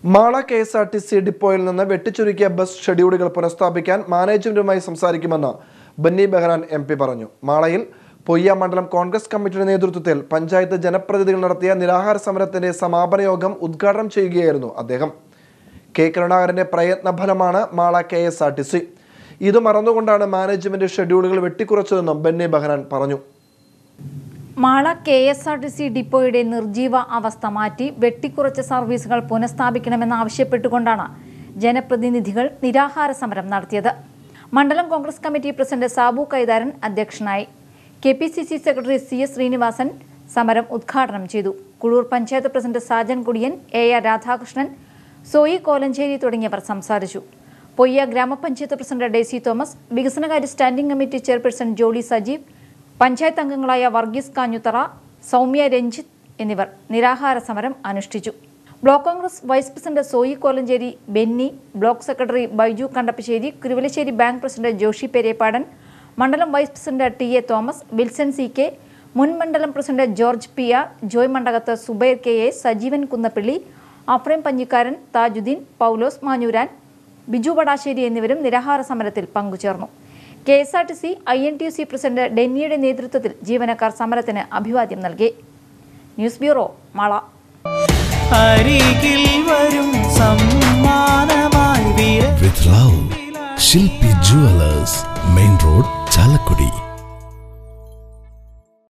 Mala K S R T C ഡിപ്പോയിൽ നിന്ന് വെട്ടിച്ചുരുക്കിയ ബസ് ഷെഡ്യൂളുകൾ പുനഃസ്ഥാപിക്കാൻ മാനേജ്മെന്റുമായി സംസാരിക്കുമെന്ന് ബന്നി ബെഹ്റാൻ എം പി പറഞ്ഞു മാളയിൽ പൊയ്യ മണ്ഡലം കോൺഗ്രസ് കമ്മിറ്റിയുടെ നേതൃത്വത്തിൽ പഞ്ചായത്ത് ജനപ്രതിനിധികൾ നടത്തിയ നിരാഹാര സമരത്തിന്റെ സമാപന യോഗം ഉദ്ഘാടനം ചെയ്യുകയായിരുന്നു അദ്ദേഹം കെ കരുണാകരന്റെ പ്രയത്നഫലമാണ് Mala K S R T C ഇത് മറന്നുകൊണ്ടാണ് മാനേജ്മെന്റ് ഷെഡ്യൂളുകൾ വെട്ടിക്കുറച്ചതെന്നും ബന്നി ബെഹ്റാൻ പറഞ്ഞു Mala K S R T C ഡിപ്പോയുടെ നിർജീവ അവസ്ഥ മാറ്റി വെട്ടിക്കുറച്ച സർവീസുകൾ പുനഃസ്ഥാപിക്കണമെന്നാവശ്യപ്പെട്ടുകൊണ്ടാണ് ജനപ്രതിനിധികൾ നിരാഹാര സമരം നടത്തിയത് മണ്ഡലം കോൺഗ്രസ് കമ്മിറ്റി പ്രസിഡന്റ് സാബു കൈതാരൻ അധ്യക്ഷനായി K P C C secretary C S Sreenivasan സമരം ഉദ്ഘാടനം ചെയ്തു Kuzhur panchayat president Sajan Kudiyan A R Radhakrishnan Soy Kolenchery തുടങ്ങിയവർ സംസാരിച്ചു പൊയ്യ ഗ്രാമപഞ്ചായത്ത് പ്രസിഡന്റ് ഡെയ്സി തോമസ് വികസനകാര്യ standing committee chairperson Jolly Sajeev panchayat അംഗങ്ങളായ വർഗീസ് കാഞ്ഞുത്തറ സൗമ്യ രഞ്ജിത്ത് എന്നിവർ നിരാഹാര സമരം അനുഷ്ഠിച്ചു block Congress vice president Soy Kolenchery Benny block secretary Baiju Kandappassery Kuruvilassery bank president Joshy Pereppadan മണ്ഡലം vice president T A Thomas Wilson C K മുൻ മണ്ഡലം president George P R Joy Mandakath Zubair K A Sajeevan Kunnappally Afrem Panjikkaran Thajuddin Paulose Manjooran Biju Vadassery എന്നിവരും നിരാഹാര സമരത്തിൽ പങ്കുചേർന്നു K S R T C I N T U C president ഡെന്നിയുടെ നേതൃത്വത്തിൽ ജീവനക്കാർ സമരത്തിന് അഭിവാദ്യം നൽകി ന്യൂസ് ബ്യൂറോ മാള അരികിൽ വരും സമ്മാനമായി വിര with love. Shilpi Jewelers, Main Road, Chalakudi.